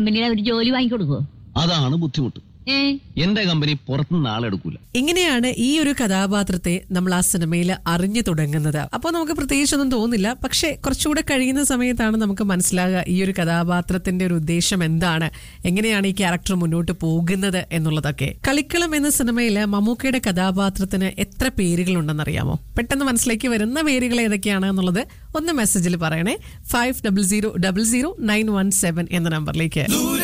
കമ്പനിയിൽ ഒരു ജോലി വാങ്ങിക്കൊടുക്കുവോ അതാണ് ബുദ്ധിമുട്ട് ഏ എന്റെ കമ്പനി പുറത്തുനിന്ന് ആളെടുക്കൂല ഇങ്ങനെയാണ് ഈ ഒരു കഥാപാത്രത്തെ നമ്മൾ ആ സിനിമയിൽ അറിഞ്ഞു തുടങ്ങുന്നത് അപ്പോൾ നമുക്ക് പ്രത്യേകിച്ചൊന്നും തോന്നില്ല പക്ഷെ കുറച്ചുകൂടെ കഴിയുന്ന സമയത്താണ് നമുക്ക് മനസ്സിലാകുക ഈ ഒരു കഥാപാത്രത്തിന്റെ ഒരു ഉദ്ദേശം എന്താണ് എങ്ങനെയാണ് ഈ ക്യാരക്ടർ മുന്നോട്ട് പോകുന്നത് എന്നുള്ളതൊക്കെ കളിക്കളം എന്ന സിനിമയിൽ മമ്മൂക്കയുടെ കഥാപാത്രത്തിന് എത്ര പേരുകളുണ്ടെന്നറിയാമോ പെട്ടെന്ന് മനസ്സിലേക്ക് വരുന്ന പേരുകൾ ഏതൊക്കെയാണ് എന്നുള്ളത് ഒന്ന് മെസ്സേജിൽ പറയണേ five double zero double zero nine one seven എന്ന നമ്പറിലേക്ക്